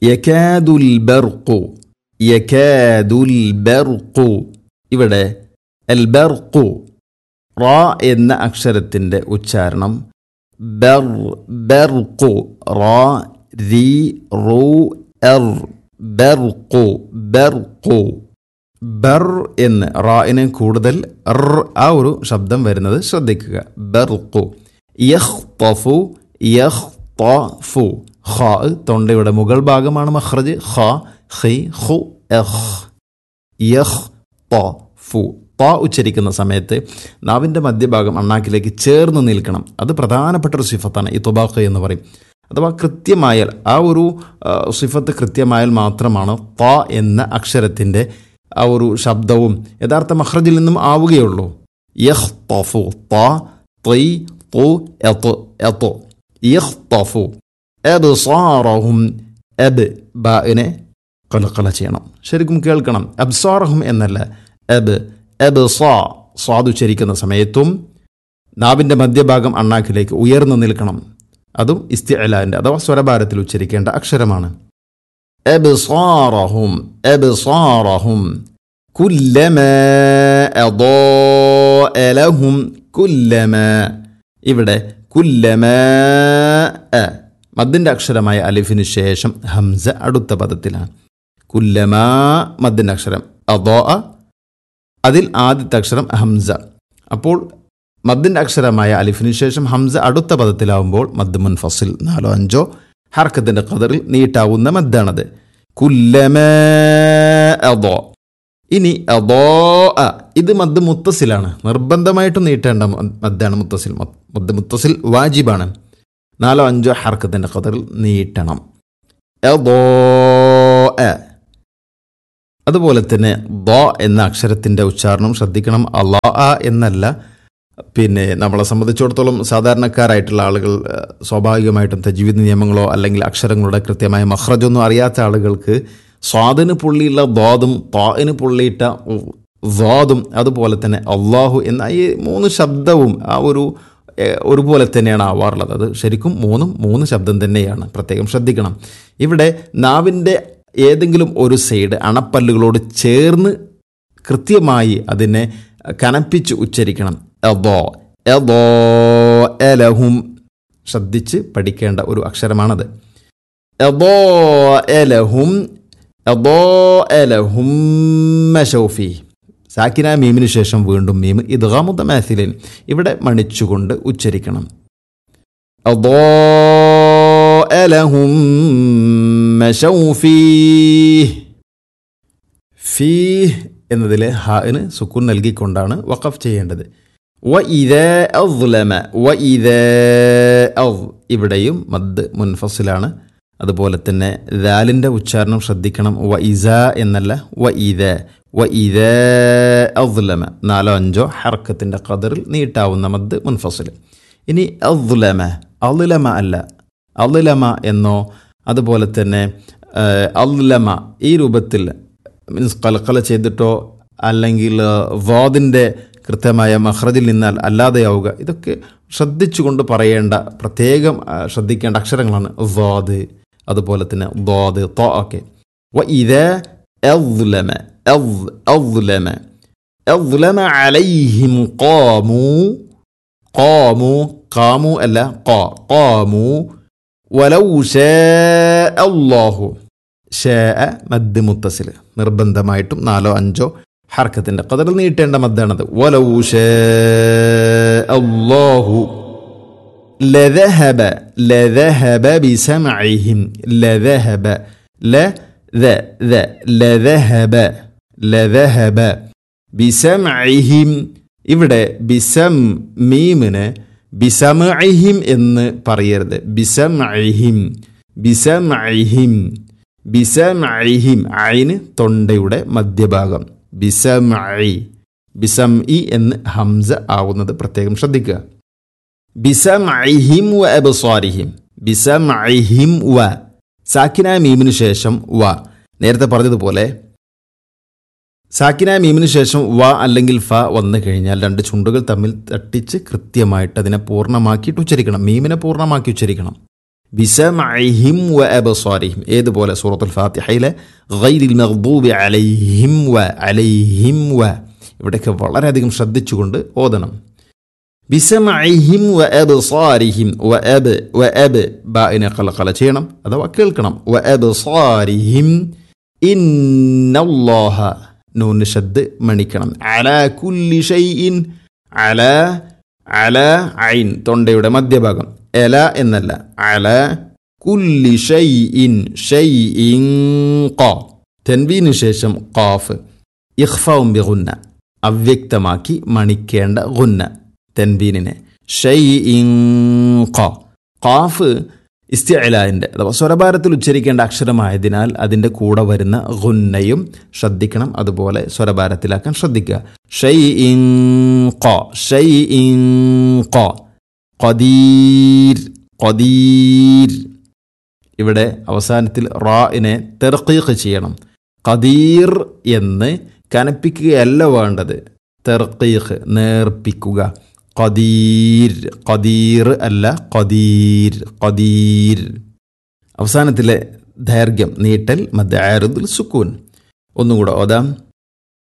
യക്കാദുൽ ബർഖു യക്കാദുൽ ബർഖു ഇവിടെ അൽ ബർഖു റ എന്ന അക്ഷരത്തിൻ്റെ ഉച്ചാരണം ബർ ബർഖു റ രി റു എർ ബർഖു ബർഖു ബർ എന്ന് റായിന് കൂടുതൽ ർ ആ ഒരു ശബ്ദം വരുന്നത് ശ്രദ്ധിക്കുക ബർഖു യഹ് തഫു യഹ് തഫു ഖ തൊണ്ടയുടെ മുകൾ ഭാഗമാണ് മഖ്റജ് ഖ ഖി ഖു എഹ് യഹ് ത ഫു ത ഉച്ചരിക്കുന്ന സമയത്ത് നാവിൻ്റെ മധ്യഭാഗം അണ്ണാക്കിലേക്ക് ചേർന്ന് നിൽക്കണം അത് പ്രധാനപ്പെട്ട ഒരു സിഫത്താണ് ഈ തുബാഖ് എന്ന് പറയും അഥവാ കൃത്യമായാൽ ആ ഒരു ആ, സിഫത്ത് കൃത്യമായാൽ മാത്രമാണ് ത എന്ന അക്ഷരത്തിൻ്റെ ആ ഒരു ശബ്ദവും യഥാർത്ഥ മഹ്റജിൽ നിന്നും ആവുകയുള്ളൂ യഹ് തഫു ത ത്വയ് തു എത്ത് എത്ത് യഹ് തഫു എബ് സാറഹും എബ് ബാഇനെ കലക്കല ചെയ്യണം ശരിക്കും കേൾക്കണം അബ്സാറഹും എന്നല്ല എബ് എബ് സാ സ്വാദ് ഉച്ചരിക്കുന്ന സമയത്തും നാവിൻ്റെ മധ്യഭാഗം അണ്ണാക്കിലേക്ക് ഉയർന്നു നിൽക്കണം അതും ഇസ്തിഅലാൻ്റെ അഥവാ സ്വരഭാരത്തിൽ ഉച്ചരിക്കേണ്ട അക്ഷരമാണ് أبصارهم أبصارهم كلما أضاء لهم كلما ഇവിടെ കുല്ലമ മദ്ദിൻ്റെ അക്ഷരമായ അലിഫിന് ശേഷം ഹംസ അടുത്ത പദത്തിലാണ് കുല്ലമ മദ്ദിൻ്റെ അക്ഷരം അദോ അതിൽ ആദ്യത്തെ അക്ഷരം ഹംസ അപ്പോൾ മദ്ദിൻ്റെ അക്ഷരമായ അലിഫിന് ശേഷം ഹംസ അടുത്ത പദത്തിലാവുമ്പോൾ മദ് മുൻഫസിൽ നാലോ അഞ്ചോ ഹർക്കത്തിൻ്റെ കതറിൽ നീട്ടാവുന്ന മദ്ദാണത് കുല്ലമ അദോ ഇനി അദോ ഇത് മദ് മുത്തസിലാണ് നിർബന്ധമായിട്ടും നീട്ടേണ്ട മ- മദ്ദാണ് മുത്തസിൽ മദ് മദ് മുത്തസിൽ വാജിബാണ് നാലോ അഞ്ചോ ഹർക്കത്തിൻ്റെ കതറിൽ നീട്ടണം അദോ അതുപോലെ തന്നെ ദ എന്ന അക്ഷരത്തിൻ്റെ ഉച്ചാരണം ശ്രദ്ധിക്കണം അല്ലാ എന്നല്ല പിന്നെ നമ്മളെ സംബന്ധിച്ചിടത്തോളം സാധാരണക്കാരായിട്ടുള്ള ആളുകൾ ഏഹ്, സ്വാഭാവികമായിട്ടും തജ്വീദ് നിയമങ്ങളോ അല്ലെങ്കിൽ അക്ഷരങ്ങളുടെ കൃത്യമായ മഹ്റജൊന്നും അറിയാത്ത ആളുകൾക്ക് സ്വാദിന് പുള്ളിയുള്ള ദ്വാദും താഇന് പുള്ളിയിട്ട ദ്വാദും അതുപോലെ തന്നെ അള്ളാഹു എന്ന ഈ മൂന്ന് ശബ്ദവും ആ ഒരു ഏഹ്, ഒരുപോലെ തന്നെയാണ് ആവാറുള്ളത് അത് ശരിക്കും മൂന്നും മൂന്ന് ശബ്ദം തന്നെയാണ് പ്രത്യേകം ശ്രദ്ധിക്കണം ഇവിടെ നാവിൻ്റെ ഏതെങ്കിലും ഒരു സൈഡ് അണപ്പല്ലുകളോട് ചേർന്ന് കൃത്യമായി അതിനെ കനപ്പിച്ച് ഉച്ചരിക്കണം എദോ എദോ എലഹും ശ്രദ്ധിച്ച് പഠിക്കേണ്ട ഒരു അക്ഷരമാണത് എദോ എലഹും എദോ എലഹും മഷൗഫി സാക്കിന മീമിന് ശേഷം വീണ്ടും മീം ഇദ്ഗാമുദ്ദ മാസിലിൻ ഇവിടെ മണിച്ചുകൊണ്ട് ഉച്ചരിക്കണം أضاء لهم مشوا فيه ഫീഹ് എന്നതിൽ ഹാന് സുക്കൂൻ നൽകിക്കൊണ്ടാണ് വഖഫ് ചെയ്യേണ്ടത് വ ഇത അദ്ലമ വ ഇത അവ് ഇവിടെയും മദ് മുൻഫസിലാണ് അതുപോലെ തന്നെ ദാലിൻ്റെ ഉച്ചാരണം ശ്രദ്ധിക്കണം വ ഇസ എന്നല്ല വ ഇത വ ഇത അദ്ലമ നാലോ അഞ്ചോ ഹർക്കത്തിൻ്റെ ഖദറിൽ നീട്ടാവുന്ന മദ് മുൻഫസിൽ ഇനി അദ്ലമ അദ്ലമ അല്ല അദ്ലമ എന്നോ അതുപോലെ തന്നെ അദ്ലമ ഈ രൂപത്തിൽ മീൻസ് കലക്കല ചെയ്തിട്ടോ അല്ലെങ്കിൽ വാദിൻ്റെ കൃത്യമായ മഹ്റജിൽ നിന്നാൽ അല്ലാതെയാവുക ഇതൊക്കെ ശ്രദ്ധിച്ചുകൊണ്ട് പറയേണ്ട പ്രത്യേകം ആ, ശ്രദ്ധിക്കേണ്ട അക്ഷരങ്ങളാണ് വാദ് അതുപോലെ തന്നെ ദ്വാദ് തോ ഒക്കെ വ ഇത് أظلم أظ أظلم أظلم عليهم قاموا قاموا قاموا ألا قا قاموا ولو شاء الله ഷാ മദ് മുത്തസിൽ നിർബന്ധമായിട്ടും നാലോ അഞ്ചോ ഹർക്കത്തിൻ്റെ കതിൽ നീട്ടേണ്ട മദ്ദാണത് വലൗ ഷാ അല്ലാഹു لذهب لذهب بسمعهم لذهب لا ذا ذا لذهب لذهب ബിസംഇഹിം ഇവിടെ ബിസം മീമിന് ബിസമഇഹിം എന്ന് പറയരുത് ബിസംഇഹിം ബിസംഇഹിം ബിസംഇഹിം ഐന് തൊണ്ടയുടെ മധ്യഭാഗം ബിസംഇ ബിസംഇ എന്ന് ഹംസ ആവുന്നത് പ്രത്യേകം ശ്രദ്ധിക്കുക ബിസംഇഹിം വ അബ്സാരിഹിം ബിസംഇഹിം വ സാക്കിന മീമിന് ശേഷം വ നേരത്തെ പറഞ്ഞതുപോലെ സാക്കിന മീമിന് ശേഷം വ അല്ലെങ്കിൽ ഫ വന്നു കഴിഞ്ഞാൽ രണ്ട് ചുണ്ടുകൾ തമ്മിൽ തട്ടിച്ച് കൃത്യമായിട്ട് അതിനെ പൂർണ്ണമാക്കിയിട്ട് ഉച്ചരിക്കണം മീമിനെ പൂർണ്ണമാക്കി ഉച്ചരിക്കണം ബിസമഇഹിം വ അബ്സാരിഹിം ഏതുപോലെ സൂറത്തുൽ ഫാത്തിഹയിലെ ഗൈരിൽ മഗ്ദൂബി അലൈഹിം വ അലൈഹിം വ ഇവിടെയൊക്കെ വളരെയധികം ശ്രദ്ധിച്ചുകൊണ്ട് ഓതണം ബിസമഇഹിം വ അബ്സാരിഹിം വ അബ് വ അബ് ബാഇനെ ഖലഖല ചെയ്യണം അഥവാ കേൾക്കണം വ അബ്സാരിഹിം ഇന്നല്ലാഹ നൂന് ഷദ് മണിക്കണം അല കുല്ലി ഷൈഇൻ അല അല ഐൻ തൊണ്ടയുടെ മധ്യഭാഗം എല എന്നല്ല അല കുല്ലി ഷൈഇൻ ഷൈഇൻ ഖ തെൻവീന് ശേഷം ഖാഫ് ഇഖ്ഫാവും ബിഗുന്ന അവ്യക്തമാക്കി മണിക്കേണ്ട ഗുന്ന തെൻവീനിനെ ഷൈഇൻ ഖ ഖാഫ് ഇസ്തിഅലാൻ്റെ അഥവാ സ്വരഭാരത്തിൽ ഉച്ചരിക്കേണ്ട അക്ഷരമായതിനാൽ അതിൻ്റെ കൂടെ വരുന്ന ഗുന്നയും ശ്രദ്ധിക്കണം അതുപോലെ സ്വരഭാരത്തിലാക്കാൻ ശ്രദ്ധിക്കുക ഷൈ ഇൻ ഖ ഷൈ ഇൻ ഖ ഖദീർ ഖദീർ ഇവിടെ അവസാനത്തിൽ റാഇനെ തെർക്കീഖ് ചെയ്യണം ഖദീർ എന്ന് കനപ്പിക്കുകയല്ല വേണ്ടത് തെർക്കീഖ് നേർപ്പിക്കുക ഖദീർ ഖദീർ അല്ല ഖദീർ ഖദീർ അവസാനത്തിലെ ദൈർഘ്യം നീട്ടൽ മദ്ദാരുദുൽ സുക്കൂൻ ഒന്നുകൂടെ ഓതാം